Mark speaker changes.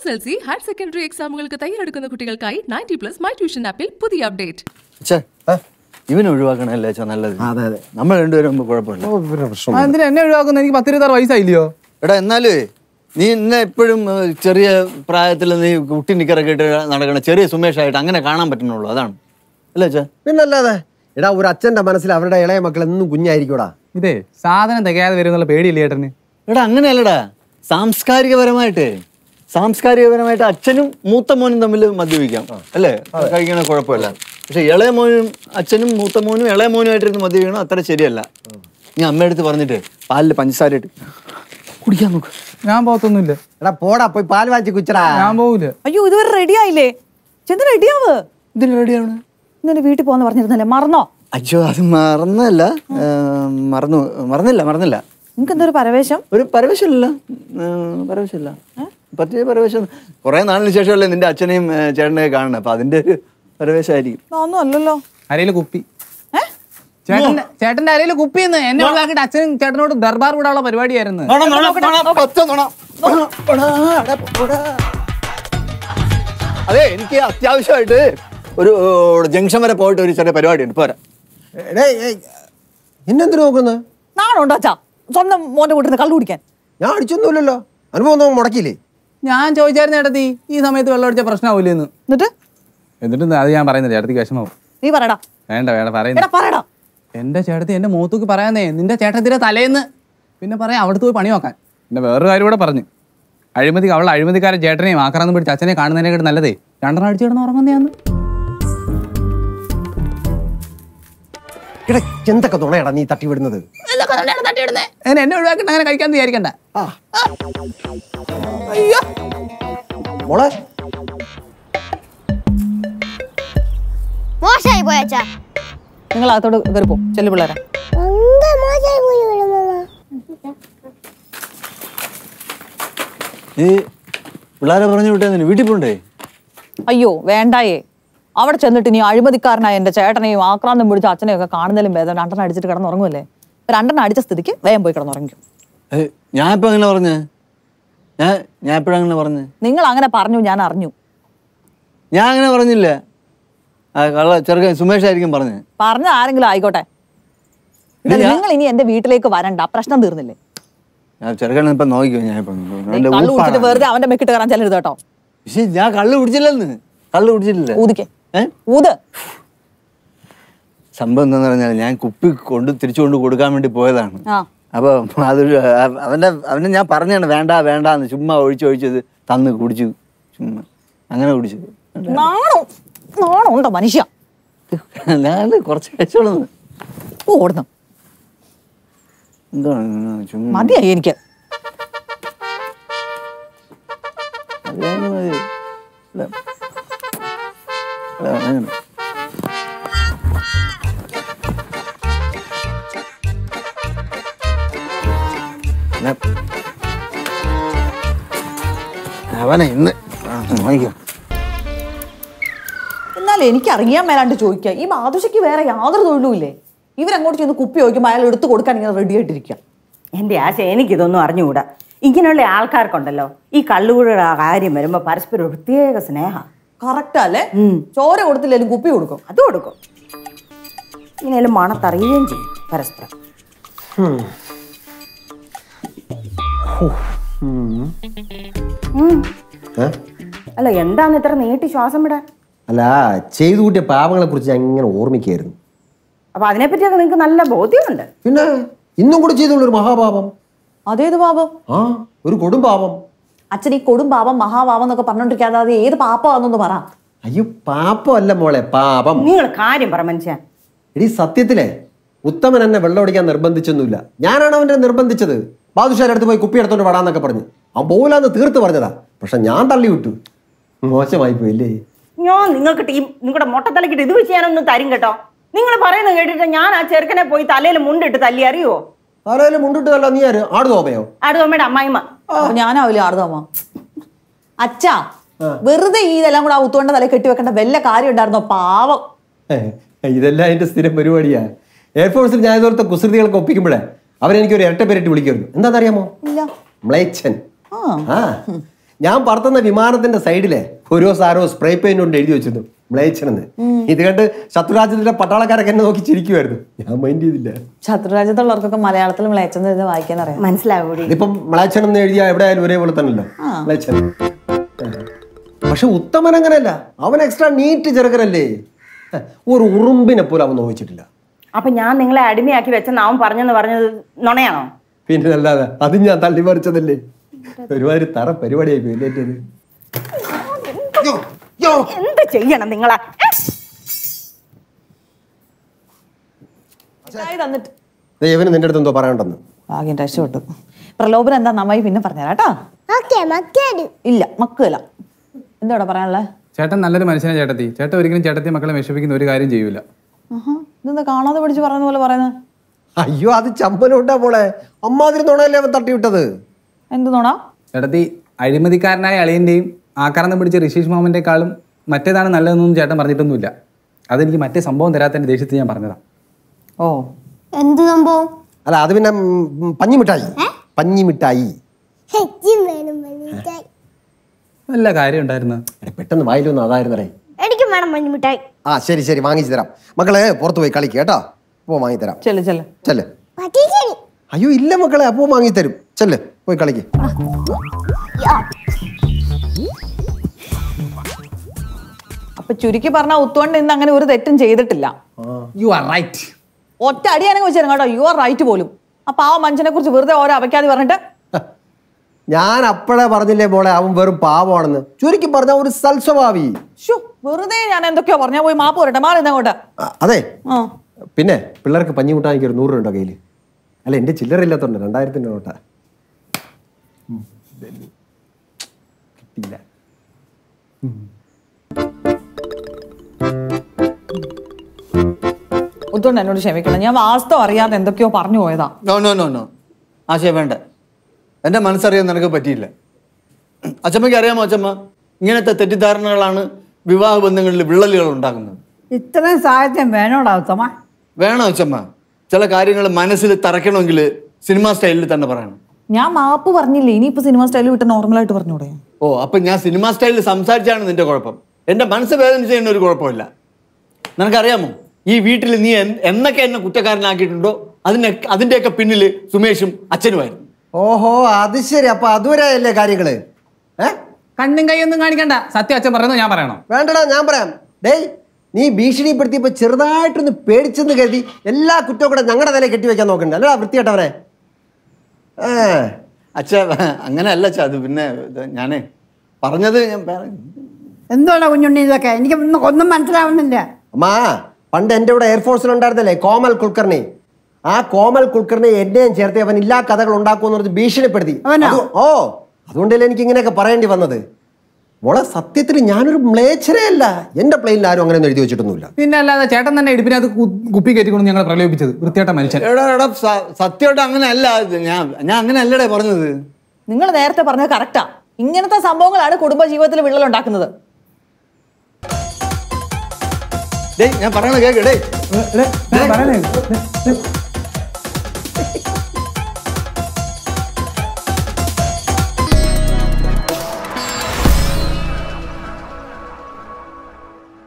Speaker 1: S L C higher secondary എക്സാമുകൾക്ക് തയ്യാറെടുക്കുന്ന കുട്ടികൾക്കായി നയൻറ്റി പ്ലസ് മൈ ട്യൂഷൻ ആപ്പിൽ പുതിയ അപ്ഡേറ്റ്
Speaker 2: ഛേ, ഇവനെ ഒഴിവാക്കണല്ലേ അച്ഛാ നല്ലത്
Speaker 3: അതെ അതെ
Speaker 2: നമ്മൾ രണ്ടുപേരും മുമ്പ് കുഴപ്പമില്ല
Speaker 3: ഓ, പിന്നെ പ്രശ്നം
Speaker 4: എന്തിനാ എന്നെ ഒഴിവാക്കുന്നത് എനിക്ക് പത്തിരുപത്താറ് വയസ്സായില്ലയോ
Speaker 2: എടാ എന്നാലേ നീ ഇന്നെ എപ്പോഴും ഏഹ്, ചെറിയ പ്രായത്തിൽ നീ കുട്ടി നിക്കറൊക്കെ ഇട്ട് നടക്കണ ചെറിയ സുമേഷായിട്ട് അങ്ങനെ കാണാൻ പറ്റുന്നുള്ളൂ അതാണ് അല്ലേ അച്ഛാ
Speaker 3: പിന്നല്ലാതെ എടാ ഒരു അച്ഛന്റെ മനസ്സിൽ അവരുടെ ഇളയ മക്കൾ എന്നും കുഞ്ഞായിരിക്കൂടാ
Speaker 4: ഇതേ സാധനം തികയാതെ വരും എന്നുള്ള പേടിയില്ലേ ഏട്ടന്
Speaker 2: എടാ അങ്ങനെയല്ലടാ സാംസ്കാരികപരമായിട്ട് സാംസ്കാരികപരമായിട്ട് അച്ഛനും മൂത്ത മോനും തമ്മിൽ മദ്യപിക്കാം അല്ലേ കഴിക്കണ കുഴപ്പമില്ല പക്ഷെ ഇളയ മോനും അച്ഛനും മൂത്ത മോനും ഇളയ മോനുമായിട്ടിരുന്ന് മദ്യപിക്കണം അത്ര ശരിയല്ല നീ അമ്മയടുത്ത് പറഞ്ഞിട്ട് പാലിൽ പഞ്ചസാര ഇട്ട് കുടിക്കാൻ നോക്ക്
Speaker 4: ഞാൻ പോകത്തൊന്നുമില്ല
Speaker 3: എടാ പോടാ പോയി പാൽ വാങ്ങിച്ച് കുച്ചടാ
Speaker 4: ഞാൻ പോകൂല
Speaker 5: അയ്യോ ഇതുവരെ റെഡി ആയില്ലേ ചെന്ന് റെഡിയാവ്
Speaker 2: ഇതിന് റെഡിയാണ്
Speaker 5: ഇന്നലെ വീട്ടിൽ പോന്ന് പറഞ്ഞിരുന്നല്ലേ മറന്നോ
Speaker 2: അയ്യോ അത് മറന്നല്ല ഏ, മറന്നു മറന്നില്ല മറന്നില്ല
Speaker 5: നിങ്ങക്ക് എന്തൊരു പരവേശം
Speaker 2: ഒരു പരവശമില്ല പരവശമില്ല പറ്റിയ പരവശം കുറെ നാളിന് ശേഷമല്ലേ നിന്റെ അച്ഛനെയും ഏ, ചേട്ടനെയും കാണണേ അപ്പൊ അതിന്റെ ഒരു പരവേശമായിരിക്കും
Speaker 5: ഒന്നും അല്ലല്ലോ
Speaker 4: അരയില് കുപ്പി
Speaker 5: ഏ
Speaker 4: ചേട്ടന്റെ ചേട്ടന്റെ അരയില് കുപ്പിന്ന് എന്നെ ഒഴിവാക്കിയിട്ട് അച്ഛനും ചേട്ടനോട് ദർബാർ വിടാനുള്ള പരിപാടിയായിരുന്നു
Speaker 2: അതെ എനിക്ക് അത്യാവശ്യമായിട്ട് ഒരു ജംഗ്ഷൻ വരെ പോയിട്ട് ഒരു ചെറിയ പരിപാടി ഉണ്ട് പോരാ
Speaker 3: എന്നെന്തിനു നോക്കുന്നത്
Speaker 5: നാണുണ്ടോ അച്ഛാ സ്വന്തം മോന്റെ കൂട്ടിൽ നിന്ന് കള്ളു കുടിക്കാൻ
Speaker 3: ഞാൻ അടിച്ചൊന്നുമില്ലല്ലോ അനുഭവം ഒന്നും മുടക്കിയില്ലേ
Speaker 4: ഞാൻ ചോദിച്ചായിരുന്നു ചേട്ടത്തി ഈ സമയത്ത് വെള്ളം അടിച്ച പ്രശ്നമാവില്ലെന്ന്
Speaker 5: എന്നിട്ട്
Speaker 4: എന്നിട്ട് അത് ഞാൻ പറയുന്നില്ല ചേട്ടത്തിക്ക് വിഷമാവും
Speaker 5: നീ പറയടാ
Speaker 4: വേണ്ട വേണ്ട
Speaker 5: എടാ
Speaker 4: പറയുന്നില്ല
Speaker 5: പറയടാ
Speaker 4: എന്റെ ചേട്ടത്തി എന്റെ മൂത്തൂക്ക് പറയാന്നേ നിന്റെ ചേട്ടത്തിന്റെ തലേന്ന് പിന്നെ പറയാം അവിടുത്തെ പോയി പണി നോക്കാൻ പിന്നെ വേറൊരു കാര്യം കൂടെ പറഞ്ഞു അഴിമതി അവൾ അഴിമതിക്കാരൻ ചേട്ടനെയും ആക്രാന്തം പിടിച്ച് അച്ഛനെ കാണുന്നതിനെക്കാട്ട് നല്ലതേ രണ്ടെണ്ണം അടിച്ചു കിടന്ന് ഉറങ്ങുന്നതാന്ന്
Speaker 3: എടാ എന്തൊക്കെ തുണയടാ നീ തട്ടിവിടുന്നത്
Speaker 4: അങ്ങനെ എന്നെ ഒഴിവാക്കിട്ട് അങ്ങനെ കഴിക്കാൻ വിചാരിക്കണ്ട
Speaker 3: ആ മോളെ
Speaker 6: മോശമായി പോയച്ചാ
Speaker 5: നിങ്ങൾ അകത്തോട് കയറി പോ ചെല്ലു പിള്ളേരെ
Speaker 6: എന്താ മോശമായി പോയി വിടുമ്മ
Speaker 2: ഈ പിള്ളേരെ പറഞ്ഞു വിട്ടേ വീട്ടിൽ പോണ്ടേ
Speaker 5: അയ്യോ വേണ്ടായേ അവിടെ ചെന്നിട്ട് ഇനി അഴിമതിക്കാരനായ എന്റെ ചേട്ടനെയും ആക്രാന്തം പിടിച്ച അച്ഛനെയും ഒക്കെ കാണുന്നതിലും ഭേദം രണ്ടെണ്ണം അടിച്ചിട്ട് കിടന്നുറങ്ങുമല്ലേ രണ്ടെണ്ണം അടിച്ച സ്ഥിതിക്ക് വേഗം പോയി കിടന്നുറങ്ങിക്കും
Speaker 2: ഏയ്, ഞാൻ ഇപ്പൊ അങ്ങനെ പറഞ്ഞേ ഞാൻ ഞാൻ എപ്പോഴങ്ങനെ പറഞ്ഞേ
Speaker 5: നിങ്ങൾ അങ്ങനെ പറഞ്ഞു ഞാൻ അറിഞ്ഞു
Speaker 2: ഞാൻ അങ്ങനെ പറഞ്ഞില്ല ആ കള്ള ചെറുക്കൻ സുമേഷ് ആയിരിക്കും പറഞ്ഞേ
Speaker 5: പറഞ്ഞ ആരെങ്കിലും ആയിക്കോട്ടെ നിങ്ങൾ ഇനി എന്റെ വീട്ടിലേക്ക് വരണ്ട പ്രശ്നം തീർന്നില്ലേ
Speaker 2: ഞാൻ ചെറുക്കനെ ഇപ്പൊ നോക്കിയോ ഞാൻ ഇപ്പൊ എന്റെ
Speaker 5: കള്ളു കുടിച്ചിട്ട്
Speaker 2: ഊപ്പാടാണ്.
Speaker 5: വെറുതെ അവന്റെ മെക്കിട്ട് കയറാൻ ചെല്ലരുത് കേട്ടോ
Speaker 2: പക്ഷേ ഞാൻ കള്ള് കുടിച്ചില്ലെന്ന് കള്ള് കുടിച്ചിട്ടില്ല
Speaker 5: ഊതിക്കെ
Speaker 2: ഏ
Speaker 5: ഊത്
Speaker 2: സംഭവം എന്താന്ന് പറഞ്ഞാൽ ഞാൻ കുപ്പി കൊണ്ട് തിരിച്ചു കൊണ്ട് കൊടുക്കാൻ വേണ്ടി പോയതാണ്
Speaker 5: ആ
Speaker 2: അപ്പൊ അതൊരു അവ- അവന്റെ അവനെ ഞാൻ പറഞ്ഞാണ് വേണ്ട വേണ്ടാന്ന് ചുമ്മാ ഒഴിച്ച് ഒഴിച്ചത് തന്ന് കുടിച്ചു ചുമ്മാ അങ്ങനെ കുടിച്ചു
Speaker 5: നാണോ നാണോ ഉണ്ടോ മനുഷ്യ
Speaker 2: ഞാൻ കുറച്ച് കഴിച്ചോളൂ
Speaker 5: ഓടുന്നു
Speaker 2: എന്താണ് ഇങ്ങനെ ചുമ്മാ
Speaker 5: മതിയായി എനിക്ക്
Speaker 2: അതാണ് മതി. ഇല്ല. ഇല്ല, അങ്ങനെ. ഇല്ല. അവനെ ഇന്ന് ആ, വാങ്ങിക്കാം
Speaker 5: എന്നാലും എനിക്ക് അറിയാൻ മേലാണ്ട് ചോദിക്കുക ഈ ബാദുഷയ്ക്ക് വേറെ യാതൊരു തൊഴിലും ഇല്ലേ ഇവരങ്ങോട്ട് ചെന്ന് കുപ്പി ചോദിക്കുമ്പോൾ അയാൾ എടുത്തു കൊടുക്കാൻ ഇങ്ങനെ റെഡി ആയിട്ടിരിക്കുക
Speaker 7: എൻ്റെ ആശ എനിക്കിതൊന്നും അറിഞ്ഞുകൂടാ ഇങ്ങനെയുള്ള ആൾക്കാർക്കുണ്ടല്ലോ ഈ കള്ളുകൂടെ കാര്യം വരുമ്പോൾ പരസ്പരം ഒരു പ്രത്യേക സ്നേഹം
Speaker 5: കറക്റ്റ് അല്ലേ ചോര കൊടുത്തില്ലേലും കുപ്പി കൊടുക്കും
Speaker 7: അത് കൊടുക്കും ഇങ്ങനെയാലും മണത്തറിയുകയും ചെയ്യും പരസ്പരം ഉം.
Speaker 3: ഏ?
Speaker 7: അല്ല എന്താണ് ഇത്ര നീട്ടി ശ്വാസം വിടാൻ
Speaker 3: അല്ല ചെയ്തു കൂട്ടിയ പാപങ്ങളെ കുറിച്ച് ഞാൻ ഇങ്ങനെ ഓർമ്മിക്കായിരുന്നു
Speaker 7: അപ്പൊ അതിനെപ്പറ്റിയൊക്കെ നിങ്ങൾക്ക് നല്ല ബോധ്യമുണ്ട്
Speaker 3: പിന്നെ ഇന്നും കൂടെ ചെയ്തുള്ള ഒരു മഹാപാപം
Speaker 5: അതേത് പാപം
Speaker 3: ആ ഒരു കൊടും പാപം
Speaker 5: അച്ഛൻ ഈ കൊടും പാപം മഹാപാപം എന്നൊക്കെ പറഞ്ഞോണ്ടിരിക്കാതെ അത് ഏത് പാപമാണെന്നൊന്ന് പറ
Speaker 3: അയ്യോ പാപമല്ല മോളെ പാപം
Speaker 7: നിങ്ങൾ കാര്യം പറ മനുഷ്യ
Speaker 3: എടി സത്യത്തിലെ ഉത്തമൻ എന്നെ വെള്ളം അടിക്കാൻ നിർബന്ധിച്ചൊന്നുമില്ല ഞാനാണ് അവന്റെ നിർബന്ധിച്ചത് ബാദുഷാരുടെ അടുത്ത് പോയി കുപ്പി എടുത്തോണ്ട് വടാന്നൊക്കെ പറഞ്ഞു അവൻ പോകില്ലാന്ന് തീർത്ത് പറഞ്ഞതാ പക്ഷെ ഞാൻ തള്ളി വിട്ടു മോശമായി പോയില്ലേ
Speaker 7: ഞാൻ നിങ്ങൾക്ക് ടീം നിങ്ങളുടെ മൊട്ടത്തലക്കിട്ട് ഇത് വെച്ച് ഞാനൊന്നും തരും കേട്ടോ നിങ്ങൾ പറയുന്നത് കേട്ടിട്ട് ഞാൻ ആ ചെറുക്കനെ പോയി തലയിൽ മുണ്ടിട്ട് തല്ലി അറിയുവോ
Speaker 3: തലയിൽ മുണ്ടിട്ടതല്ല നീ ആര് ആട് തോമയോ
Speaker 7: ആടുവമ്മയുടെ അമ്മായിമ്മ
Speaker 5: അപ്പൊ ഞാനാവില്ല ആർദമ്മ അച്ഛാ വെറുതെ ഈ ഇതെല്ലാം കൂടെ ആ ഉത്തോണ്ട തല കെട്ടി വെക്കേണ്ട വല്ല കാര്യം ഉണ്ടായിരുന്നോ പാവം
Speaker 3: ഇതെല്ലാം എന്റെ സ്ഥിരം പരിപാടിയാ എയർഫോഴ്സിൽ ഞാൻ ഇതുപോലത്തെ കുസൃതികളൊക്കെ ഒപ്പിക്കുമ്പോഴേ അവരെനിക്ക് ഒരു ഇരട്ട പേരിട്ട് വിളിക്കുമായിരുന്നു എന്താണെന്നറിയാമോ
Speaker 5: ഇല്ല
Speaker 3: മ്ലേച്ഛൻ
Speaker 5: ആ
Speaker 3: ആ ഞാൻ പറത്തുന്ന വിമാനത്തിന്റെ സൈഡിലെ ഓരോ സാരോ സ്പ്രേ പെയിന്റ് കൊണ്ട് എഴുതി വെച്ചിരുന്നു മ്ലേച്ഛനെന്ന് ഇത് കണ്ട് ശത്രുരാജ്യത്തിന്റെ പട്ടാളക്കാരൊക്കെ എന്നെ നോക്കി ചിരിക്കുമായിരുന്നു ഞാൻ മൈൻഡ് ചെയ്തില്ല
Speaker 5: ശത്രുരാജ്യത്തുള്ളവർക്കൊക്കെ മലയാളത്തിൽ വിളയച്ചെന്ന് എഴുതി വായിക്കാൻ അറിയാം
Speaker 7: മനസ്സിലാവൂടി
Speaker 3: ഇതിപ്പം മ്ലേച്ഛൻ എന്ന് എഴുതിയ എവിടെയായാലും ഒരേപോലെ തന്നെയല്ലോ മ്ലേച്ഛൻ പക്ഷെ ഉത്തമൻ അങ്ങനെയല്ല അവൻ എക്സ്ട്രാ നീറ്റ് ചെറുക്കനല്ലേ ഒരു ഉറുമ്പിനെ പോലും അവൻ നോവിച്ചിട്ടില്ല
Speaker 7: അപ്പൊ ഞാൻ നിങ്ങളെ അടിമയാക്കി വെച്ചെന്ന് അവൻ പറഞ്ഞെന്ന് പറഞ്ഞത് നുണയാണോ
Speaker 3: പിന്നെ അല്ലാതെ അത് ഞാൻ തള്ളി മറിച്ചതല്ലേ ഒരുമാതിരി തറ പരിപാടിയായി പോയി ഇല്ലേറ്റത്
Speaker 7: എന്ത് ചെയ്യണം നിങ്ങളെ
Speaker 5: മിഠായി തന്നിട്ട്
Speaker 3: ദൈവന് നിന്റെ അടുത്ത് എന്തോ പറയാനുണ്ടെന്ന്
Speaker 5: ഭാഗ്യം രക്ഷപ്പെട്ടു പ്രലോഭനം എന്താ നന്നായി പിന്നെ പറഞ്ഞുതരാം കേട്ടോ
Speaker 6: ഓക്കെ മക്കേട്
Speaker 5: ഇല്ല മക്കുമല്ല എന്തോടാ പറയാനുള്ളത്
Speaker 4: ചേട്ടൻ നല്ലൊരു മനുഷ്യനെ ചേട്ടത്തി ചേട്ടൻ ഒരിക്കലും ചേട്ടത്തി മക്കളെ വിഷമിക്കുന്ന ഒരു കാര്യം ചെയ്യൂല
Speaker 5: ഇതെന്താ കാണാതെ പഠിച്ച് പറയുന്ന പോലെ പറയുന്നത്
Speaker 3: അയ്യോ അത് ചമ്പലുണ്ടാ പോളെ അമ്മാതിരി നുണയല്ലേ അവൻ തട്ടിവിട്ടത്
Speaker 5: എന്ത് നോണാ
Speaker 4: ചേട്ടത്തി അഴിമതിക്കാരനായ അളിയന്റെയും ആക്രാന്തം പിടിച്ച ഋഷീഷ് മാമന്റെക്കാളും മറ്റേതാണ് നല്ലതെന്നൊന്നും ചേട്ടൻ പറഞ്ഞിട്ടൊന്നുമില്ല അതെനിക്ക് മറ്റേ സംഭവം തരാത്തതിന്റെ ദേഷ്യത്തിൽ ഞാൻ പറഞ്ഞതാ
Speaker 5: ഓ
Speaker 6: എന്ത് സംഭവം
Speaker 3: അല്ല അത് പിന്നെ ഉം, പഞ്ഞിമിഠായി പഞ്ഞിമിഠായി
Speaker 6: ഹെജ്ജും വേണം മഞ്ഞിമിഠായി
Speaker 4: നല്ല കാര്യം ഉണ്ടായിരുന്നു
Speaker 3: എടാ, പെട്ടെന്ന് വായിലൊന്നും അതായിരുന്നേ
Speaker 6: എനിക്കും വേണം മഞ്ഞിമിഠായി
Speaker 3: ആ ശരി ശരി വാങ്ങിച്ചു തരാം മക്കളെ പുറത്ത് പോയി കളിക്കുക കേട്ടോ അപ്പോ വാങ്ങിത്തരാം
Speaker 5: ചെല്ലു ചെല്ലു
Speaker 3: ചെല്ല്
Speaker 6: പറ്റിച്ചേരി
Speaker 3: അയ്യോ ഇല്ല മക്കളെ അപ്പോ വാങ്ങിത്തരും ചെല്ല് പോയി കളിക്ക്
Speaker 5: അപ്പൊ ചുരുക്കി പറഞ്ഞ ഉത്തോണ്ട് ഇന്ന് അങ്ങനെ ഒരു തെറ്റും ചെയ്തിട്ടില്ല
Speaker 4: യു ആർ റൈറ്റ്
Speaker 5: ഒറ്റ അടിയാണെങ്കിൽ വെച്ചാലും കേട്ടോ യു ആർ റൈറ്റ് പോലും ആ പാവ മനുഷ്യനെ കുറിച്ച് വെറുതെ ഓരോ അപയ്ക്കാതെ പറഞ്ഞിട്ട്
Speaker 3: ഞാൻ അപ്പോഴേ പറഞ്ഞില്ലേ മോളെ അവൻ വെറും പാവമാണെന്ന് ചുരുക്കി പറഞ്ഞ ഒരു സൽസ്വഭാവി
Speaker 5: ശ്ശോ, വെറുതെ ഞാൻ എന്തൊക്കെയോ പറഞ്ഞാ പോയി മാപ്പ് വരട്ടെ മാറി അങ്ങോട്ട്
Speaker 3: ആ, അതെ
Speaker 5: ആ
Speaker 3: പിന്നെ പിള്ളേർക്ക് പഞ്ഞിമുട്ടാനിക്ക് ഒരു നൂറ് രൂപ ഉണ്ടോ കയ്യിൽ അല്ല എൻ്റെ ചില്ലറ ഇല്ലാത്തതുണ്ട് രണ്ടായിരത്തിൻ്റെ നോട്ടാ ഉം, ഇതല്ലേ. കിട്ടിയില്ല
Speaker 5: ഉത്തോണ്ട് എന്നോട് ക്ഷമിക്കണം ഞാൻ വാസ്തവം അറിയാതെ എന്തൊക്കെയോ പറഞ്ഞു പോയതാ
Speaker 2: നോ നോ നോ നോ ആശയ വേണ്ട എൻ്റെ മനസ്സറിയാൻ നിനക്ക് പറ്റിയില്ല അച്ചമ്മയ്ക്ക് അറിയാമോ അച്ചമ്മ ഇങ്ങനത്തെ തെറ്റിദ്ധാരണകളാണ് വിവാഹ ബന്ധങ്ങളിൽ വിള്ളലുകൾ ഉണ്ടാക്കുന്നത്
Speaker 8: ഇത്രയും സാഹിത്യം വേണോടാ ഉത്തമ
Speaker 2: വേണോ അച്ചമ്മ ചില കാര്യങ്ങൾ മനസ്സിൽ തറയ്ക്കണമെങ്കിൽ സിനിമാ സ്റ്റൈലിൽ തന്നെ പറയണം
Speaker 5: ഞാൻ മാപ്പ് പറഞ്ഞില്ലേ ഇനിയിപ്പോ സിനിമ സ്റ്റൈലിൽ വിട്ട് നോർമലായിട്ട് പറഞ്ഞൂടെ
Speaker 2: ഓ അപ്പൊ ഞാൻ സിനിമാ സ്റ്റൈലിൽ സംസാരിച്ചാണ് നിന്റെ കുഴപ്പം എൻ്റെ മനസ്സ് വേദനിച്ചതിന് ഒരു കുഴപ്പമില്ല നിനക്കറിയാമോ ഈ വീട്ടിൽ നീ എന്ത്- എന്നൊക്കെ എന്നെ കുറ്റക്കാരനാക്കിയിട്ടുണ്ടോ അതിനെ അതിൻ്റെയൊക്കെ പിന്നിൽ സുമേഷും അച്ഛനുമായിരുന്നു
Speaker 3: ഓഹോ അത് ശരി അപ്പൊ അതുവരെയല്ലേ കാര്യങ്ങള് ഏ
Speaker 4: കണ്ണും കൈയൊന്നും കാണിക്കണ്ട സത്യം അച്ഛൻ പറയുന്നത് ഞാൻ പറയണോ
Speaker 3: വേണ്ടടാ ഞാൻ പറയാം ഡേയ് നീ ഭീഷണിപ്പെടുത്തിയപ്പോ ചെറുതായിട്ടൊന്ന് പേടിച്ചെന്ന് കരുതി എല്ലാ കുറ്റവും കൂടെ ഞങ്ങളുടെ തലയിൽ കെട്ടിവെക്കാൻ നോക്കണ്ട അല്ലടാ വൃത്തിയായിട്ടവരെ ഏ
Speaker 2: അച്ഛ അങ്ങനെയല്ല അച്ഛാ അത് പിന്നെ ഇത് ഞാനേ പറഞ്ഞത് ഞാൻ പറ-
Speaker 8: എന്തുകൊണ്ടാ കുഞ്ഞുണ്ണി ഇതൊക്കെ എനിക്ക് ഒന്നും ഒന്നും മനസ്സിലാവുന്നില്ല
Speaker 3: അമ്മാ പണ്ട് എൻ്റെ ഇവിടെ എയർഫോഴ്സിൽ ഉണ്ടായിരുന്നല്ലേ കോമൽ കുൽക്കർണി ആ കോമൽ കുൽക്കർണി എന്നെയും ചേർത്ത് അവൻ ഇല്ലാ കഥകൾ ഉണ്ടാക്കുമെന്ന് പറഞ്ഞ് ഭീഷണിപ്പെടുത്തി
Speaker 8: അവനോ?
Speaker 3: അത് ഓ അതുകൊണ്ടല്ലേ എനിക്ക് ഇങ്ങനെയൊക്കെ പറയേണ്ടി വന്നത് മോളെ സത്യത്തിൽ ഞാനൊരു മ്ലേച്ഛനേ അല്ല എൻ്റെ പ്ലെയിനിൽ ആരും അങ്ങനെ ഒന്നും എഴുതി വെച്ചിട്ടൊന്നുമില്ല
Speaker 4: പിന്നെ അല്ലാതെ ചേട്ടൻ തന്നെ ഇടുപ്പിനകത്ത് കു- കുപ്പി കയറ്റിക്കൊണ്ട് ഞങ്ങൾ പ്രലോഭിപ്പിച്ചത് വൃത്തിയായിട്ട മനുഷ്യൻ
Speaker 2: എടാ എടാ സ- സത്യമായിട്ട് അങ്ങനെ അല്ല ഇത് ഞാൻ ഞാൻ അങ്ങനെ അല്ലടേ പറഞ്ഞത്
Speaker 5: നിങ്ങൾ നേരത്തെ പറഞ്ഞത് കറക്റ്റാ ഇങ്ങനത്തെ സംഭവങ്ങളാണ് കുടുംബ ജീവിതത്തിൽ വിള്ളൽ ഉണ്ടാക്കുന്നത്
Speaker 2: ഡേയ് ഞാൻ പറയണ കേക്ക് ഡേയ്
Speaker 4: പറയണേ